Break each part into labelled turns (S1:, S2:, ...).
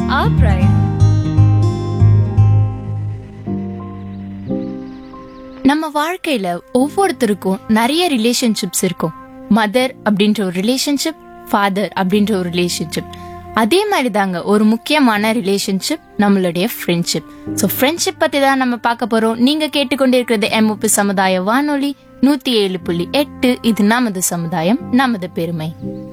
S1: our pride. நம்ம வாழ்க்கையில ஒவ்வொருத்தருக்கும் நிறைய ரிலேஷன்ஷிப்ஸ் இருக்கும் மதர் அப்படின்ற ஒரு ரிலேஷன்ஷிப் ஃபாதர் அப்படின்ற ஒரு ரிலேஷன்ஷிப் அதே மாதிரி தாங்க ஒரு முக்கியமான ரிலேஷன்ஷிப் நம்மளுடைய ஃப்ரெண்ட்ஷிப் ஸோ ஃப்ரெண்ட்ஷிப் பத்தி தான் நம்ம பார்க்க போறோம் நீங்க கேட்டுக்கொண்டிருக்கிறது எம்ஓபி சமுதாய வானொலி நூத்தி ஏழு புள்ளி எட்டு இது நமது சமுதாயம் நமது பெருமை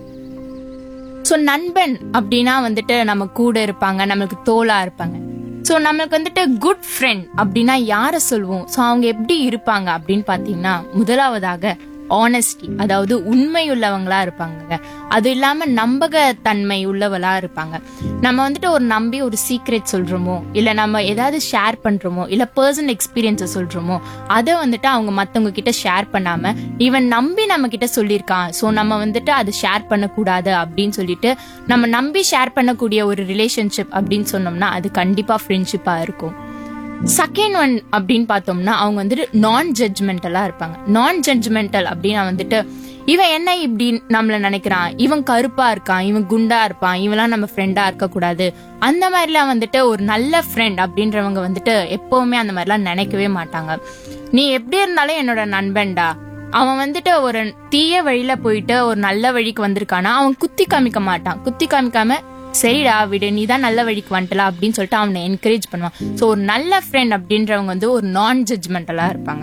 S1: ஸோ நண்பன் அப்படின்னா வந்துட்டு நம்ம கூட இருப்பாங்க நம்மளுக்கு தோளா இருப்பாங்க ஸோ நம்மளுக்கு வந்துட்டு குட் ஃப்ரெண்ட் அப்படின்னா யாரை சொல்லுவோம் ஸோ அவங்க எப்படி இருப்பாங்க அப்படின்னு பார்த்தீங்கன்னா முதலாவதாக ஆனஸ்டி அதாவது உண்மையுள்ளவங்களா இருப்பாங்க அது இல்லாம நம்பகத்தன்மை உள்ளவளா இருப்பாங்க நம்ம வந்துட்டு ஒரு நம்பி ஒரு சீக்ரெட் சொல்றோமோ இல்ல நம்ம ஏதாவது ஷேர் பண்றோமோ இல்ல பர்சனல் எக்ஸ்பீரியன்ஸை சொல்றோமோ அதை வந்துட்டு அவங்க மத்தவங்க கிட்ட ஷேர் பண்ணாம இவன் நம்பி நம்ம கிட்ட சொல்லியிருக்கான் ஸோ நம்ம வந்துட்டு அதை ஷேர் பண்ணக்கூடாது அப்படின்னு சொல்லிட்டு நம்ம நம்பி ஷேர் பண்ணக்கூடிய ஒரு ரிலேஷன்ஷிப் அப்படின்னு சொன்னோம்னா அது கண்டிப்பா ஃப்ரெண்ட்ஷிப்பா இருக்கும் செகண்ட் ஒன் அப்படின்னு பார்த்தோம்னா அவங்க வந்துட்டு நான் ஜட்ஜ்மெண்டலா இருப்பாங்க நான் ஜட்ஜ்மெண்டல் அப்படின்னா வந்துட்டு இவன் என்ன இப்படி நம்மள நினைக்கிறான் இவன் கருப்பா இருக்கான் இவன் குண்டா இருப்பான் இவெல்லாம் நம்ம ஃப்ரெண்டா இருக்க கூடாது அந்த மாதிரிலாம் வந்துட்டு ஒரு நல்ல ஃப்ரெண்ட் அப்படின்றவங்க வந்துட்டு எப்பவுமே அந்த மாதிரிலாம் நினைக்கவே மாட்டாங்க நீ எப்படி இருந்தாலும் என்னோட நண்பன்டா அவன் வந்துட்டு ஒரு தீய வழியில போயிட்டு ஒரு நல்ல வழிக்கு வந்திருக்கானா அவன் குத்தி காமிக்க மாட்டான் குத்தி காமிக்காம சரிடா விடு நீ தான் நல்ல வழிக்கு வந்துட்டலாம் அப்படின்னு சொல்லிட்டு அவனை என்கரேஜ் பண்ணுவான் ஸோ ஒரு நல்ல ஃப்ரெண்ட் அப்படின்றவங்க வந்து ஒரு நான் ஜட்ஜ்மெண்டலா இருப்பாங்க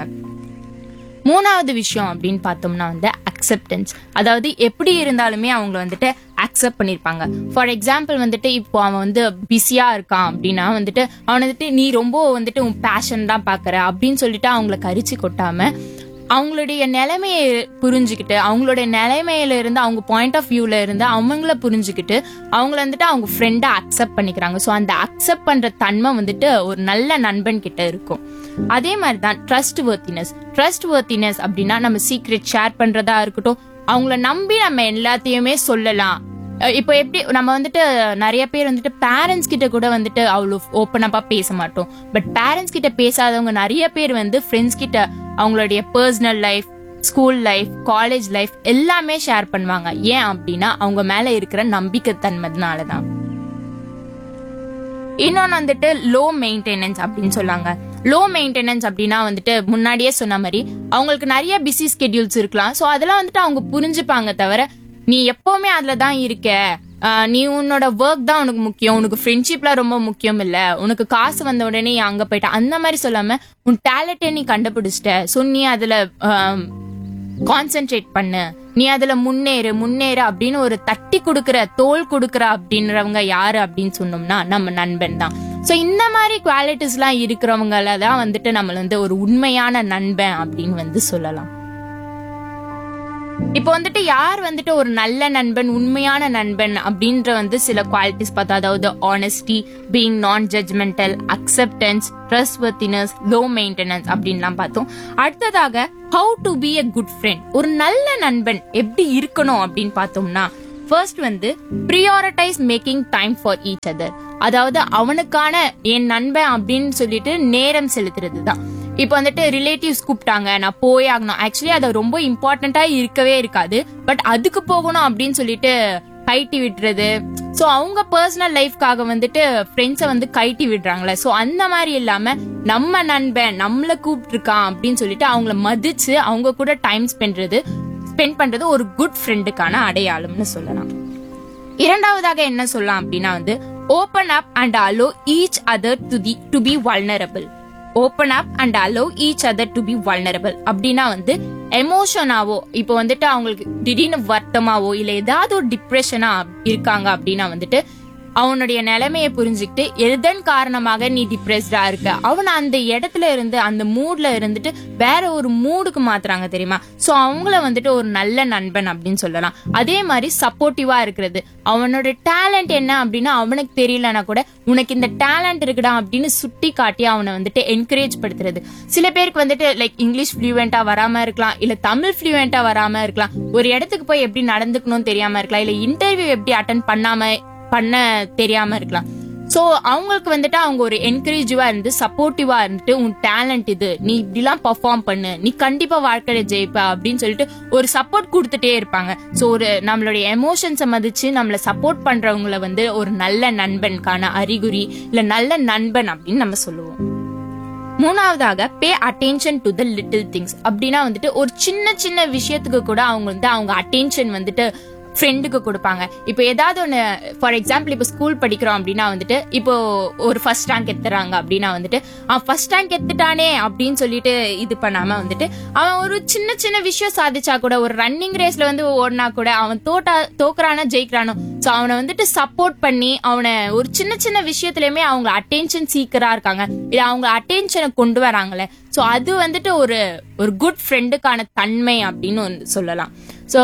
S1: மூணாவது விஷயம் அப்படின்னு பார்த்தோம்னா வந்து அக்செப்டன்ஸ் அதாவது எப்படி இருந்தாலுமே அவங்க வந்துட்டு அக்செப்ட் பண்ணிருப்பாங்க ஃபார் எக்ஸாம்பிள் வந்துட்டு இப்போ அவன் வந்து பிஸியா இருக்கான் அப்படின்னா வந்துட்டு அவன் வந்துட்டு நீ ரொம்ப வந்துட்டு உன் பேஷன் தான் பாக்குற அப்படின்னு சொல்லிட்டு அவங்கள கரிச்சு கொட்டாம அவங்களுடைய நிலைமையை புரிஞ்சுக்கிட்டு அவங்களுடைய நிலைமையில இருந்து அவங்க பாயிண்ட் ஆஃப் வியூல இருந்து அவங்கள புரிஞ்சுக்கிட்டு அவங்கள வந்துட்டு அவங்க ஃப்ரெண்டா அக்செப்ட் பண்ணிக்கிறாங்க ஸோ அந்த அக்செப்ட் பண்ற தன்மை வந்துட்டு ஒரு நல்ல நண்பன் கிட்ட இருக்கும் அதே மாதிரி தான் ட்ரஸ்ட் வர்த்தினஸ் ட்ரஸ்ட் வர்த்தினஸ் அப்படின்னா நம்ம சீக்ரெட் ஷேர் பண்றதா இருக்கட்டும் அவங்கள நம்பி நம்ம எல்லாத்தையுமே சொல்லலாம் அஹ் இப்போ எப்படி நம்ம வந்துட்டு நிறைய பேர் வந்துட்டு பேரண்ட்ஸ் கிட்ட கூட வந்துட்டு அவ்வளோ ஓப்பன் அப்பா பேச மாட்டோம் பட் பேரண்ட்ஸ் கிட்ட பேசாதவங்க நிறைய பேர் வந்து ஃப்ரெண்ட்ஸ் கிட்ட அவங்களுடைய personal life school life college life எல்லாமே ஷேர் பண்ணுவாங்க ஏன் அப்படின்னா அவங்க மேல இருக்கிற நம்பிக்கைத்தன்மைனால தான் இன்னொன்னு வந்துட்டு லோ மெயின்டெனன்ஸ் அப்படின்னு சொல்லாங்க லோ மெயின்டெனன்ஸ் அப்படின்னா வந்துட்டு முன்னாடியே சொன்ன மாதிரி அவங்களுக்கு நிறைய பிஸி ஸ்கெடியூல்ஸ் இருக்கலாம் ஸோ அதெல்லாம் வந்துட்டு அவங்க புரிஞ்சுப்பாங்க தவிர நீ எப்பவுமே அதுல தான் இருக்க ஆஹ் நீ உன்னோட ஒர்க் தான் உனக்கு முக்கியம் உனக்கு ஃப்ரெண்ட்ஷிப்லாம் ரொம்ப முக்கியம் இல்ல உனக்கு காசு வந்த உடனே நீ அங்க போயிட்ட அந்த மாதிரி சொல்லாம உன் டேலண்ட்டை நீ கண்டுபிடிச்சிட்ட ஸோ நீ அதுல கான்சென்ட்ரேட் பண்ணு நீ அதுல முன்னேறு முன்னேறு அப்படின்னு ஒரு தட்டி கொடுக்கற தோல் கொடுக்கற அப்படின்றவங்க யாரு அப்படின்னு சொன்னோம்னா நம்ம நண்பன் தான் சோ இந்த மாதிரி குவாலிட்டிஸ்லாம் இருக்கிறவங்கள தான் வந்துட்டு நம்ம வந்து ஒரு உண்மையான நண்பன் அப்படின்னு வந்து சொல்லலாம் இப்போ வந்துட்டு யார் வந்துட்டு ஒரு நல்ல நண்பன் உண்மையான நண்பன் அப்படின்ற வந்து சில குவாலிட்டிஸ் பார்த்தா அதாவது honesty being non judgmental acceptance trustworthiness low maintenance அப்படின்லாம் பார்த்தோம் அடுத்ததாக how to be a good friend ஒரு நல்ல நண்பன் எப்படி இருக்கணும் அப்படின்னு பார்த்தோம்னா ஃபர்ஸ்ட் வந்து prioritize making time for each other அதாவது அவனுக்கான என் நண்பன் அப்படின்னு சொல்லிட்டு நேரம் செலுத்துறது தான் இப்போ வந்துட்டு ரிலேட்டிவ்ஸ் கூப்பிட்டாங்க நான் போய் ஆகணும் ஆக்சுவலி அது ரொம்ப இம்பார்ட்டண்டா இருக்கவே இருக்காது பட் அதுக்கு போகணும் அப்படின்னு சொல்லிட்டு கைட்டி விட்டுறது ஸோ அவங்க பர்சனல் லைஃப்காக வந்துட்டு ஃப்ரெண்ட்ஸை வந்து கைட்டி விடுறாங்களே ஸோ அந்த மாதிரி இல்லாம நம்ம நண்பன் நம்மளை கூப்பிட்டுருக்கான் அப்படின்னு சொல்லிட்டு அவங்கள மதிச்சு அவங்க கூட டைம் ஸ்பெண்ட்றது ஸ்பெண்ட் பண்றது ஒரு குட் ஃப்ரெண்டுக்கான அடையாளம்னு சொல்லலாம் இரண்டாவதாக என்ன சொல்லலாம் அப்படின்னா வந்து open up and allow each other to the to be vulnerable open up and allow each other to be vulnerable அப்படின்னா வந்து எமோஷனாவோ இப்போ வந்துட்டு அவங்களுக்கு திடீர்னு வருத்தமாவோ இல்ல ஏதாவது ஒரு டிப்ரெஷனா இருக்காங்க அப்படின்னா வந்துட்டு அவனுடைய நிலைமையை புரிஞ்சுக்கிட்டு எதன் காரணமாக நீ டிப்ரெஸ்டா இருக்க அவனை அந்த இடத்துல இருந்து அந்த மூட்ல இருந்துட்டு வேற ஒரு மூடுக்கு மாத்துறாங்க தெரியுமா சோ அவங்கள வந்துட்டு ஒரு நல்ல நண்பன் அப்படின்னு சொல்லலாம் அதே மாதிரி சப்போர்ட்டிவா இருக்கிறது அவனோட டேலண்ட் என்ன அப்படின்னா அவனுக்கு தெரியலனா கூட உனக்கு இந்த டேலண்ட் இருக்குடா அப்படின்னு சுட்டி காட்டி அவனை வந்துட்டு என்கரேஜ் படுத்துறது சில பேருக்கு வந்துட்டு லைக் இங்கிலீஷ் ஃப்ளூவெண்டா வராம இருக்கலாம் இல்ல தமிழ் ஃப்ளூவெண்டா வராம இருக்கலாம் ஒரு இடத்துக்கு போய் எப்படி நடந்துக்கணும்னு தெரியாம இருக்கலாம் இல்ல இன்டர்வியூ எப்படி அட்டன் பண்ணாம பண்ண தெரியாம இருக்கலாம் ஸோ அவங்களுக்கு வந்துட்டு அவங்க ஒரு என்கரேஜிவா இருந்து சப்போர்ட்டிவா இருந்துட்டு உன் டேலண்ட் இது நீ இப்படிலாம் பர்ஃபார்ம் பண்ணு நீ கண்டிப்பா வாழ்க்கையில ஜெயிப்ப அப்படின்னு சொல்லிட்டு ஒரு சப்போர்ட் கொடுத்துட்டே இருப்பாங்க ஸோ ஒரு நம்மளுடைய எமோஷன்ஸை மதிச்சு நம்மள சப்போர்ட் பண்றவங்கள வந்து ஒரு நல்ல நண்பனுக்கான அறிகுறி இல்ல நல்ல நண்பன் அப்படின்னு நம்ம சொல்லுவோம் மூணாவதாக pay attention to the little things அப்படின்னா வந்துட்டு ஒரு சின்ன சின்ன விஷயத்துக்கு கூட அவங்க வந்து அவங்க அட்டென்ஷன் வந்துட்டு ஃப்ரெண்டுக்கு கொடுப்பாங்க இப்போ ஏதாவது ஒன்று ஃபார் எக்ஸாம்பிள் இப்போ ஸ்கூல் படிக்கிறோம் அப்படின்னா வந்துட்டு இப்போ ஒரு ஃபர்ஸ்ட் ரேங்க் எடுத்துறாங்க அப்படின்னா வந்துட்டு அவன் ஃபர்ஸ்ட் ரேங்க் எடுத்துட்டானே அப்படின்னு சொல்லிட்டு இது பண்ணாம வந்துட்டு அவன் ஒரு சின்ன சின்ன விஷயம் சாதிச்சா கூட ஒரு ரன்னிங் ரேஸ்ல வந்து ஓடினா கூட அவன் தோட்டா தோக்குறானோ ஜெயிக்கிறானோ ஸோ அவனை வந்துட்டு சப்போர்ட் பண்ணி அவனை ஒரு சின்ன சின்ன விஷயத்துலயுமே அவங்க அட்டென்ஷன் சீக்கரா இருக்காங்க இல்ல அவங்க அட்டென்ஷனை கொண்டு வராங்களே ஸோ அது வந்துட்டு ஒரு ஒரு குட் ஃப்ரெண்டுக்கான தன்மை அப்படின்னு வந்து சொல்லலாம் ஸோ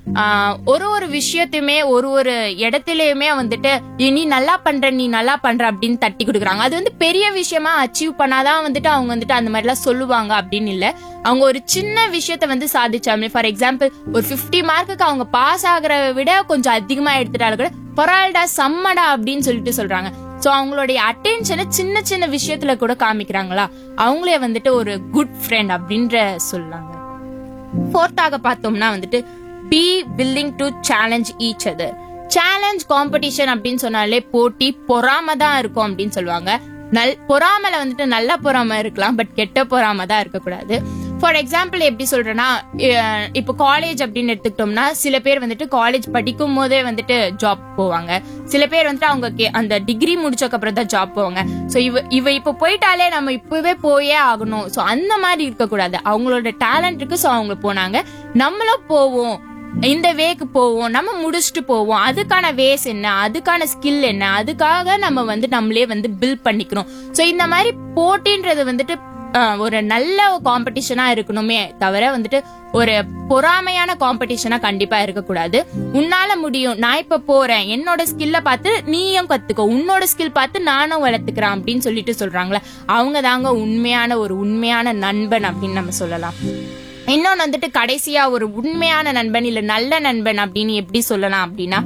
S1: ஒரு ஒரு விஷயத்தையுமே ஒரு ஒரு இடத்துலயுமே வந்துட்டு "ஏய், நீ நல்லா பண்ற நீ நல்லா பண்ற அப்படின்னு தட்டி கொடுக்குறாங்க அது வந்து பெரிய விஷயமா அச்சீவ் பண்ணாதான் வந்துட்டு அவங்க வந்துட்டு அந்த மாதிரிலாம் சொல்லுவாங்க அப்படின்னு இல்ல அவங்க ஒரு சின்ன விஷயத்த வந்து சாதிச்சாமே ஃபார் எக்ஸாம்பிள் ஒரு 50 மார்க்குக்கு அவங்க பாஸ் ஆகுறத விட கொஞ்சம் அதிகமா எடுத்துட்டாலும் கூட பரவாயில்லடா செம்மடா அப்படின்னு சொல்லிட்டு சொல்றாங்க சோ அவங்களுடைய அட்டென்ஷனை சின்ன சின்ன விஷயத்துல கூட காமிக்கிறாங்களா அவங்களே வந்துட்டு ஒரு குட் ஃப்ரெண்ட் அப்படின்ற சொல்லாங்க ஃபோர்த்தாக பார்த்தோம்னா வந்துட்டு be willing to challenge each other challenge competition அப்படின்னு சொன்னாலே போட்டி பொறாம தான் இருக்கும் அப்படின்னு சொல்லுவாங்க நல் பொறாமல வந்துட்டு நல்ல பொறாம இருக்கலாம் பட் கெட்ட பொறாம தான் இருக்கக்கூடாது ஃபார் எக்ஸாம்பிள் எப்படி சொல்றேன்னா அஹ் இப்போ காலேஜ் அப்படின்னு எடுத்துக்கிட்டோம்னா சில பேர் வந்துட்டு காலேஜ் படிக்கும் போதே வந்துட்டு ஜாப் போவாங்க சில பேர் வந்துட்டு அவங்க கே- அந்த டிகிரி முடிச்சதுக்கு அப்புறம் தான் ஜாப் போவாங்க ஸோ இவ இவ இப்போ போயிட்டாலே நம்ம இப்பவே போயே ஆகணும் ஸோ அந்த மாதிரி இருக்கக்கூடாது அவங்களோட டேலண்ட் இருக்கு ஸோ அவங்க போனாங்க நம்மளும் போவோம் இந்த வேக்கு போவோம் நம்ம முடிச்சுட்டு போவோம் அதுக்கான வேஸ் என்ன அதுக்கான ஸ்கில் என்ன அதுக்காக நம்ம வந்து நம்மளே வந்து பில்ட் பண்ணிக்கிறோம் ஸோ இந்த மாதிரி போட்டின்றது வந்துட்டு அஹ், ஒரு நல்ல காம்படிஷனா இருக்கணுமே தவிர வந்துட்டு ஒரு பொறாமையான காம்படிஷனா கண்டிப்பா இருக்கக்கூடாது உன்னால முடியும் நான் இப்ப போறேன் என்னோட ஸ்கில்ல பார்த்து நீயும் கத்துக்கோ உன்னோட ஸ்கில் பார்த்து நானும் வளர்த்துக்கிறேன் அப்படின்னு சொல்லிட்டு சொல்றாங்களே அவங்க தாங்க உண்மையான ஒரு உண்மையான நண்பன் அப்படின்னு நம்ம சொல்லலாம் இன்னொன்னு வந்துட்டு கடைசியா ஒரு உண்மையான நண்பன் இல்ல நல்ல நண்பன் அப்படின்னு எப்படி சொல்லலாம் அப்படின்னா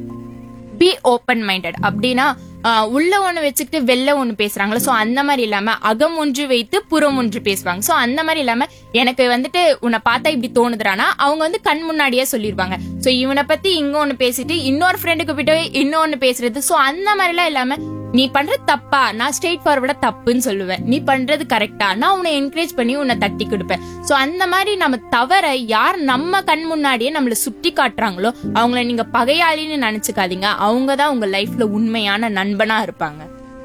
S1: பி ஓப்பன் மைண்டட் அப்படின்னா ஆஹ், உள்ள ஒண்ணு வச்சுக்கிட்டு வெளில ஒண்ணு பேசுறாங்களா சோ அந்த மாதிரி இல்லாம அகம் ஒன்று வைத்து புறம் ஒன்று பேசுவாங்க சோ அந்த மாதிரி இல்லாம எனக்கு வந்துட்டு உன்னை பார்த்தா இப்படி தோணுதுறானா அவங்க வந்து கண் முன்னாடியே சொல்லிருவாங்க சோ இவனை பத்தி இங்க ஒண்ணு பேசிட்டு இன்னொரு ஃப்ரெண்டுக்கு போயிட்டு இன்னொன்னு பேசுறது சோ அந்த மாதிரி எல்லாம் இல்லாம நீ பண்றது தப்பா நான் ஸ்ட்ரெயிட் ஃபார்வர்டா தப்புன்னு சொல்லுவேன் நீ பண்றது கரெக்டா நான் உன்னை என்கரேஜ் பண்ணி உன்னை தட்டி கொடுப்பேன் சோ அந்த மாதிரி நம்ம தவற யார் நம்ம கண் முன்னாடியே நம்மள சுட்டி காட்டுறாங்களோ அவங்கள நீங்க பகையாளின்னு நினைச்சுக்காதீங்க அவங்க தான் உங்க லைஃப்ல உண்மையான நண்பனா இருப்பாங்க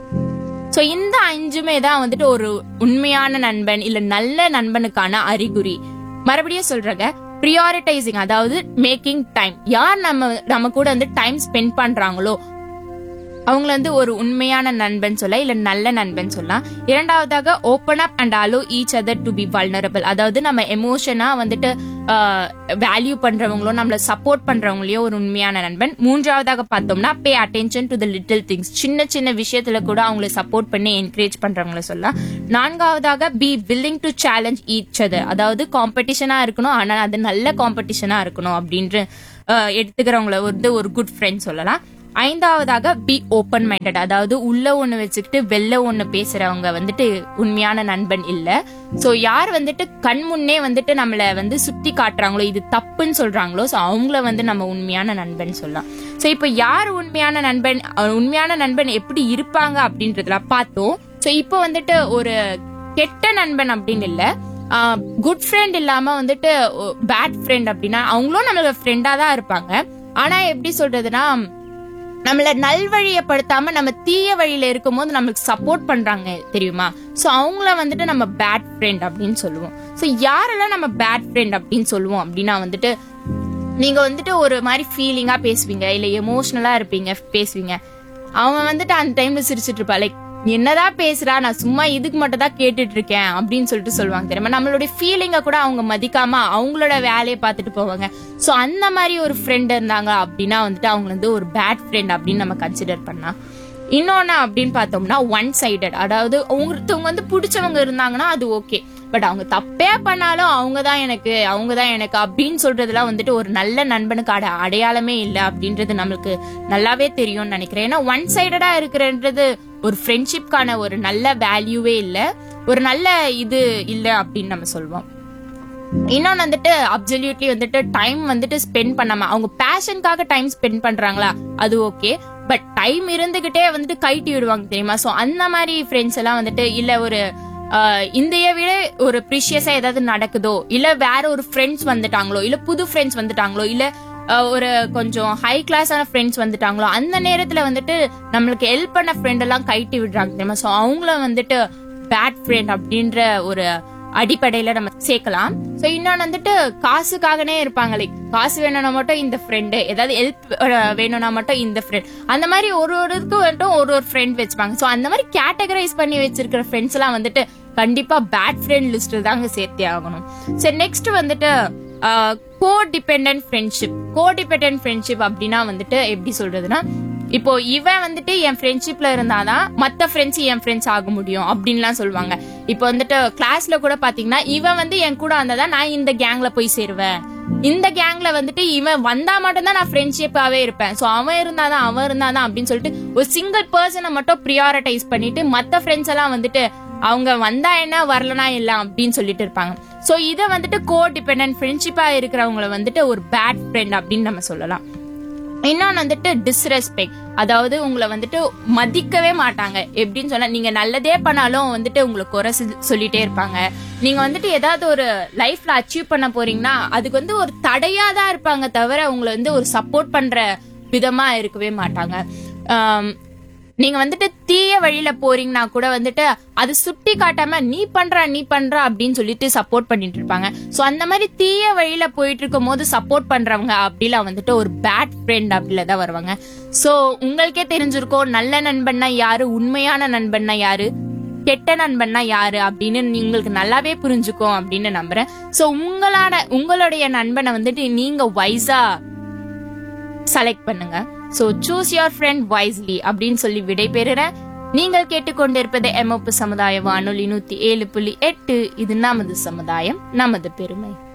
S1: சோ இந்த அஞ்சுமே தான் வந்துட்டு ஒரு உண்மையான நண்பன் இல்ல நல்ல நண்பனுக்கான அறிகுறி மறுபடியும் சொல்றேங்க ப்ரியாரிட்டைசிங் அதாவது மேக்கிங் டைம் யார் நம்ம நம்ம கூட வந்து டைம் ஸ்பெண்ட் பண்றாங்களோ அவங்கள வந்து ஒரு உண்மையான நண்பன் சொல்ல இல்ல நல்ல நண்பன் சொல்லலாம் இரண்டாவதாக open up and allow each other to be vulnerable அதாவது நம்ம எமோஷனா வந்துட்டு வேல்யூ பண்றவங்களோ நம்மள சப்போர்ட் பண்றவங்களையோ ஒரு உண்மையான நண்பன் மூன்றாவதாக பார்த்தோம்னா pay attention to the little things சின்ன சின்ன விஷயத்துல கூட அவங்கள சப்போர்ட் பண்ணி என்கரேஜ் பண்றவங்கள சொல்லலாம் நான்காவதாக be willing to challenge each other அதாவது காம்படிஷனா இருக்கணும் ஆனா அது நல்ல காம்படிஷனா இருக்கணும் அப்படின்ற அஹ், எடுத்துக்கிறவங்கள வந்து ஒரு குட் ஃப்ரெண்ட் சொல்லலாம் ஐந்தாவதாக பி ஓப்பன் மைண்டட் அதாவது உள்ள ஒண்ணு வச்சுக்கிட்டு வெளில ஒண்ணு பேசுறவங்க வந்துட்டு உண்மையான நண்பன் இல்ல சோ யார் வந்துட்டு கண் முன்னே வந்துட்டு நம்மள வந்து சுட்டி காட்டுறாங்களோ இது தப்புன்னு சொல்றாங்களோ சோ அவங்கள வந்து நம்ம உண்மையான நண்பன் சொல்லலாம் சோ இப்போ யார் உண்மையான நண்பன் அஹ் உண்மையான நண்பன் எப்படி இருப்பாங்க அப்படின்றதுலாம் பார்த்தோம் சோ இப்போ வந்துட்டு ஒரு கெட்ட நண்பன் அப்படின்னு இல்ல குட் ஃப்ரெண்ட் இல்லாம வந்துட்டு பேட் ஃப்ரெண்ட் அப்படின்னா அவங்களும் நம்மளோட ஃப்ரெண்டா தான் இருப்பாங்க ஆனா எப்படி சொல்றதுன்னா நம்மள நல்வழியப்படுத்தாம நம்ம தீய வழியில இருக்கும்போது நம்மளுக்கு சப்போர்ட் பண்றாங்க தெரியுமா சோ அவங்கள வந்துட்டு நம்ம பேட் ஃப்ரெண்ட் அப்படின்னு சொல்லுவோம் சோ யாரெல்லாம் நம்ம பேட் ஃப்ரெண்ட் அப்படின்னு சொல்லுவோம் அப்படின்னா வந்துட்டு நீங்க வந்துட்டு ஒரு மாதிரி ஃபீலிங்கா பேசுவீங்க இல்ல எமோஷனலா இருப்பீங்க பேசுவீங்க அவன் வந்துட்டு அந்த டைம்ல சிரிச்சிட்டு இருப்பா லைக் என்னதான் பேசுறா நான் சும்மா இதுக்கு மட்டும் தான் கேட்டுட்டு இருக்கேன் அப்படின்னு சொல்லிட்டு சொல்லுவாங்க தெரியுமா நம்மளுடைய ஃபீலிங்க கூட அவங்க மதிக்காம அவங்களோட வேலையை பார்த்துட்டு போவாங்க சோ அந்த மாதிரி ஒரு ஃப்ரெண்ட் இருந்தாங்க அப்படின்னா வந்துட்டு அவங்க வந்து ஒரு பேட் ஃப்ரெண்ட் அப்படின்னு நம்ம கன்சிடர் பண்ணலாம் இன்னொன்னு அப்படின்னு பார்த்தோம்னா ஒன் சைடட் அதாவது ஒருத்தவங்க வந்து பிடிச்சவங்க இருந்தாங்கன்னா அது ஓகே பட் அவங்க தப்பே பண்ணாலும் அவங்க தான் எனக்கு அவங்க தான் எனக்கு அப்படின்னு சொல்றதுலாம் வந்துட்டு ஒரு நல்ல நண்பனுக்கு அட அடையாளமே இல்லை அப்படின்றது நம்மளுக்கு நல்லாவே தெரியும்னு நினைக்கிறேன் ஏன்னா ஒன் சைடடா இருக்கிறன்றது ஒரு ஃப்ரெண்ட்ஷிப்கான ஒரு நல்ல வேல்யூவே இல்லை ஒரு நல்ல இது இல்லை அப்படின்னு நம்ம சொல்லுவோம் இன்னொன்னு வந்துட்டு அப்சல்யூட்லி வந்துட்டு டைம் வந்துட்டு ஸ்பெண்ட் பண்ணாம அவங்க பேஷனுக்காக டைம் ஸ்பெண்ட் பண்றாங்களா அது ஓகே பட் டைம் இருந்துகிட்டே வந்துட்டு கைட்டி விடுவாங்க தெரியுமா சோ அந்த மாதிரி ஃப்ரெண்ட்ஸ் எல்லாம் வந்துட்டு இல்ல ஒரு ஆஹ், இந்தைய விட ஒரு ப்ரிஷியஸா ஏதாவது நடக்குதோ இல்ல வேற ஒரு ஃப்ரெண்ட்ஸ் வந்துட்டாங்களோ இல்ல புது ஃப்ரெண்ட்ஸ் வந்துட்டாங்களோ இல்ல ஆஹ், ஒரு கொஞ்சம் ஹை கிளாஸான ஃப்ரெண்ட்ஸ் வந்துட்டாங்களோ அந்த நேரத்துல வந்துட்டு நம்மளுக்கு ஹெல்ப் பண்ண ஃப்ரெண்ட் எல்லாம் கைட்டி விடுறாங்க தெரியுமா சோ அவங்கள வந்துட்டு பேட் ஃப்ரெண்ட் அப்படின்ற ஒரு அடிப்படையில நம்ம சேர்க்கலாம் சோ இன்னொன்னு வந்துட்டு காசுக்காகனே இருப்பாங்க லைக் காசு வேணும்னா மட்டும் இந்த ஃப்ரெண்டு ஏதாவது ஹெல்ப் வேணும்னா மட்டும் இந்த ஃப்ரெண்ட் அந்த மாதிரி ஒரு ஒருக்கும் வந்துட்டு ஒரு ஒரு ஃப்ரெண்ட் வச்சுப்பாங்க சோ அந்த மாதிரி கேட்டகரைஸ் பண்ணி வச்சிருக்கிற ஃப்ரெண்ட்ஸ் எல்லாம் வந்துட்டு கண்டிப்பா பேட் ஃப்ரெண்ட் லிஸ்ட் தாங்க சேர்த்தே ஆகணும் சரி நெக்ஸ்ட் வந்துட்டு codependent friendship codependent friendship அப்படின்னா வந்துட்டு எப்படி சொல்றதுன்னா இப்போ இவன் வந்துட்டு என் ஃப்ரெண்ட்ஷிப்ல இருந்தாதான் மத்த ஃப்ரெண்ட்ஸ் என் ஃப்ரெண்ட்ஸ் ஆக முடியும் அப்படின்லாம் சொல்லுவாங்க இப்போ வந்துட்டு கிளாஸ்ல கூட பாத்தீங்கன்னா இவன் வந்து என் கூட வந்தாதான் நான் இந்த கேங்ல போய் சேருவேன் இந்த கேங்ல வந்துட்டு இவன் வந்தா மட்டும்தான் நான் ஃப்ரெண்ட்ஷிப்பாவே இருப்பேன் சோ அவன் இருந்தாதான் அவன் இருந்தாதான் அப்படின்னு சொல்லிட்டு ஒரு சிங்கிள் பர்சனை மட்டும் ப்ரியாரிட்டைஸ் பண்ணிட்டு மத்த ஃப்ரெண்ட்ஸ் எல்லாம் வந்துட்டு அவங்க வந்தா என்ன வரலனா இல்ல அப்படின்னு சொல்லிட்டு இருப்பாங்க சோ இதை வந்துட்டு கோ டிபெண்ட் ஃப்ரெண்ட்ஷிப்பா இருக்கிறவங்கள வந்துட்டு ஒரு பேட் ஃப்ரெண்ட் அப்படின்னு நம்ம சொல்லலாம் இன்னொன்னு வந்துட்டு டிஸ்ரெஸ்பெக்ட் அதாவது உங்களை வந்துட்டு மதிக்கவே மாட்டாங்க எப்படின்னு சொன்னா நீங்க நல்லதே பண்ணாலும் வந்துட்டு உங்களை குறை சொல்லி- சொல்லிட்டே இருப்பாங்க நீங்க வந்துட்டு ஏதாவது ஒரு லைஃப்ல அச்சீவ் பண்ண போறீங்கன்னா அதுக்கு வந்து ஒரு தடையா தான் இருப்பாங்க தவிர உங்களை வந்து ஒரு சப்போர்ட் பண்ற விதமா இருக்கவே மாட்டாங்க ஆம், நீங்க வந்துட்டு தீய வழியில போறீங்கன்னா கூட வந்துட்டு அது சுட்டி காட்டாம நீ பண்ற நீ பண்ற அப்படின்னு சொல்லிட்டு சப்போர்ட் பண்ணிட்டு இருப்பாங்க சோ அந்த மாதிரி தீய வழியில போயிட்டு இருக்கும் போது சப்போர்ட் பண்றவங்க அப்படிலாம் வந்துட்டு ஒரு பேட் ஃப்ரெண்ட் அப்படில தான் வருவாங்க சோ உங்களுக்கே தெரிஞ்சிருக்கும் நல்ல நண்பன்னா யாரு உண்மையான நண்பன்னா யாரு கெட்ட நண்பன்னா யாரு அப்படின்னு உங்களுக்கு நல்லாவே புரிஞ்சுக்கும் அப்படின்னு நம்புறேன் சோ உங்களான உங்களுடைய நண்பனை வந்துட்டு நீங்க வைஸா செலக்ட் பண்ணுங்க so choose your friend wisely அப்படின்னு சொல்லி விடைபெறுறேன் நீங்கள் கேட்டுக்கொண்டிருப்பது எம்ஓப்பு சமுதாய வானொலி நூத்தி ஏழு புள்ளி எட்டு இது நமது சமுதாயம் நமது பெருமை